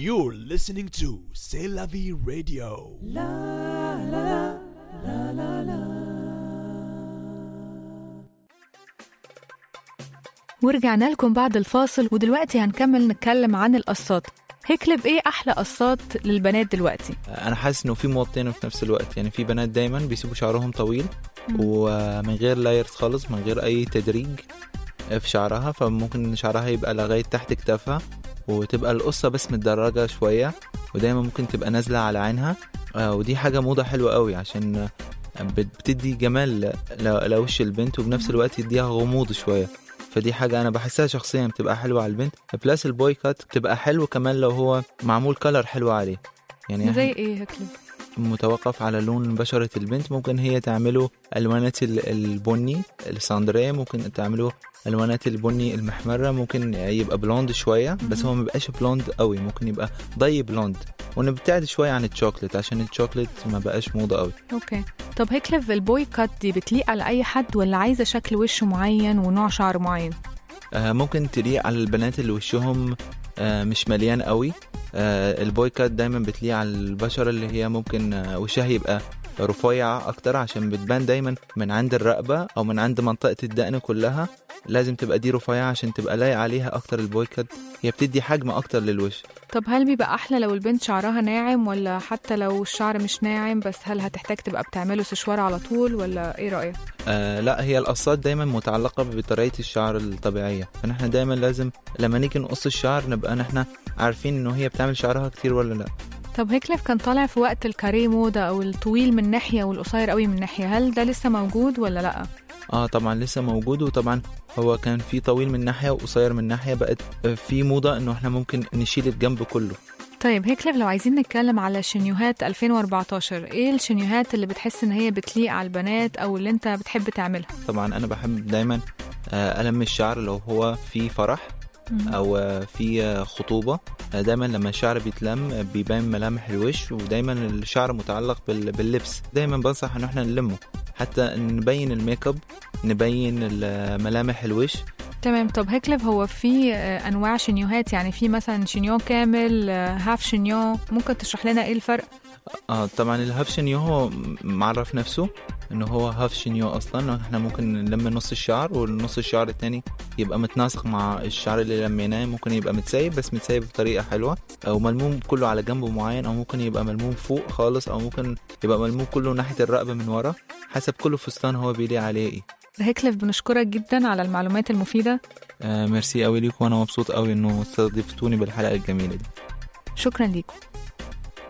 You're listening to C'est la vie radio. ورجعنا لكم بعد الفاصل ودلوقتي هنكمل نتكلم عن القصات هيكلب ايه احلى قصات للبنات دلوقتي انا حاسس انه في موطين وفي نفس الوقت يعني في بنات دايما بيسيبوا شعرهم طويل ومن غير لايرز خالص من غير اي تدريج في شعرها فممكن شعرها يبقى لغايه تحت كتافها وتبقى القصه بس متدرجه شويه ودايما ممكن تبقى نازله على عينها آه، ودي حاجه موضه حلوه قوي عشان بت- بتدي جمال ل- لوش البنت وبنفس الوقت يديها غموض شويه فدي حاجة أنا بحسها شخصيا بتبقى حلوة على البنت بلاس البوي كات بتبقى حلو كمان لو هو معمول كلر حلو عليه يعني زي ايه هيكلب متوقف على لون بشرة البنت ممكن هي تعمله ألوانات ال- البني الساندرية ممكن تعمله ألوانات البني المحمرة ممكن يبقى بلوند شوية بس هو مبقاش بلوند قوي ممكن يبقى ضي بلوند ونبتعد شوية عن الشوكليت عشان الشوكليت ما بقاش موضة قوي اوكي طب هيكلب البوي كات دي بتليق على اي حد ولا عايزه شكل وش معين ونوع شعر معين آه، ممكن تليق على البنات اللي وشهم آه، مش مليان قوي آه، البوي كات دايما بتليق على البشرة اللي هي ممكن آه، وشها يبقى رفيع اكتر عشان بتبان دايما من عند الرقبة او من عند منطقة الدقن كلها لازم تبقى دي رفيعة عشان تبقى لايق عليها اكتر البوي كات هي بتدي حجم اكتر للوش طب هل بيبقى احلى لو البنت شعرها ناعم ولا حتى لو الشعر مش ناعم بس هل هتحتاج تبقى بتعمله سشوار على طول ولا ايه رايك آه لا هي القصات دايما متعلقة بطريقة الشعر الطبيعية فنحن دايما لازم لما نيجي نقص الشعر نبقى نحن عارفين انه هي بتعمل شعرها كتير ولا لا طب هيكليف كان طالع في وقت الكاريه موضة أو الطويل من ناحية والقصير قوي من ناحية هل ده لسه موجود ولا لأ؟ اه طبعا لسه موجود وطبعا هو كان في طويل من ناحية وقصير من ناحية بقت في موضة انه احنا ممكن نشيل الجنب كله طيب هيكليف لو عايزين نتكلم على شنيوهات 2014 ايه الشنيوهات اللي بتحس ان هي بتليق على البنات او اللي انت بتحب تعملها؟ طبعا انا بحب دايما آه، ألم الشعر لو هو في فرح او آه، في آه، خطوبة آه، دايما لما الشعر بيتلم آه، بيبان ملامح الوش ودايما الشعر متعلق بال- باللبس دايما بنصح ان احنا نلمه حتى نبين الميك اب نبين ال- ملامح الوش تمام طب هيكليف هو في آه، انواع شنيوهات يعني في مثلا شنيو كامل آه، هاف شنيو ممكن تشرح لنا ايه الفرق؟ اه طبعا الهاف شنيو هو معرف نفسه انه هو هاف شنيو اصلا احنا ممكن نلم نص الشعر والنص الشعر التاني يبقى متناسق مع الشعر اللي لميناه ممكن يبقى متسايب بس متسايب بطريقه حلوه او ملموم كله على جنبه معين او ممكن يبقى ملموم فوق خالص او ممكن يبقى ملموم كله ناحيه الرقبه من ورا حسب كل فستان هو بيليق عليه ايه هيكليف بنشكرك جدا على المعلومات المفيدة آه ميرسي قوي ليكم وانا مبسوط قوي انه استضفتوني بالحلقه الجميله دي شكرا ليكم